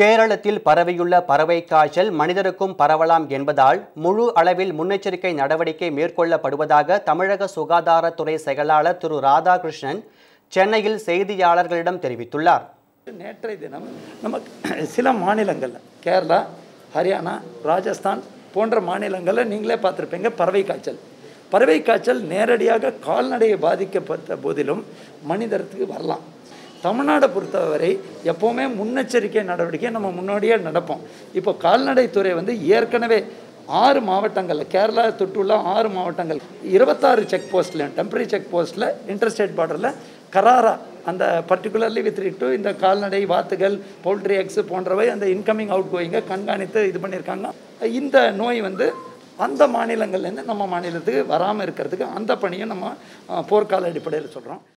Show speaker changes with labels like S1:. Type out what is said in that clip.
S1: கேரளத்தில் பரவியுள்ள பறவை காய்ச்சல் மனிதருக்கும் பரவலாம் என்பதால் முழு அளவில் முன்னெச்சரிக்கை நடவடிக்கை மேற்கொள்ளப்படுவதாக தமிழக சுகாதாரத்துறை செயலாளர் திரு ராதாகிருஷ்ணன் சென்னையில் செய்தியாளர்களிடம் தெரிவித்துள்ளார்
S2: நேற்றைய தினம் நமக்கு சில மாநிலங்களில் கேரளா ஹரியானா ராஜஸ்தான் போன்ற மாநிலங்களில் நீங்களே பார்த்துருப்பீங்க பறவை காய்ச்சல் பறவை காய்ச்சல் நேரடியாக கால்நடையை பாதிக்கப்பட்ட போதிலும் மனிதருக்கு வரலாம் தமிழ்நாடை பொறுத்தவரை எப்போவுமே முன்னெச்சரிக்கை நடவடிக்கை நம்ம முன்னோடியே நடப்போம் இப்போ கால்நடைத்துறை வந்து ஏற்கனவே ஆறு மாவட்டங்களில் கேரளா தொட்டுள்ள ஆறு மாவட்டங்கள் இருபத்தாறு செக் போஸ்ட்டில் டெம்பரரி செக் போஸ்ட்டில் இன்டர்ஸ்டேட் பார்டரில் கராரா அந்த பர்டிகுலர்லி வித் டு இந்த கால்நடை வாத்துகள் பவுல்ட்ரி எக்ஸ் போன்றவை அந்த இன்கமிங் அவுட் கோயிங்கை கண்காணித்து இது பண்ணியிருக்காங்க இந்த நோய் வந்து அந்த மாநிலங்கள்லேருந்து நம்ம மாநிலத்துக்கு வராமல் இருக்கிறதுக்கு அந்த பணியும் நம்ம அஹ், போர்க்கால அடிப்படையில் சொல்கிறோம்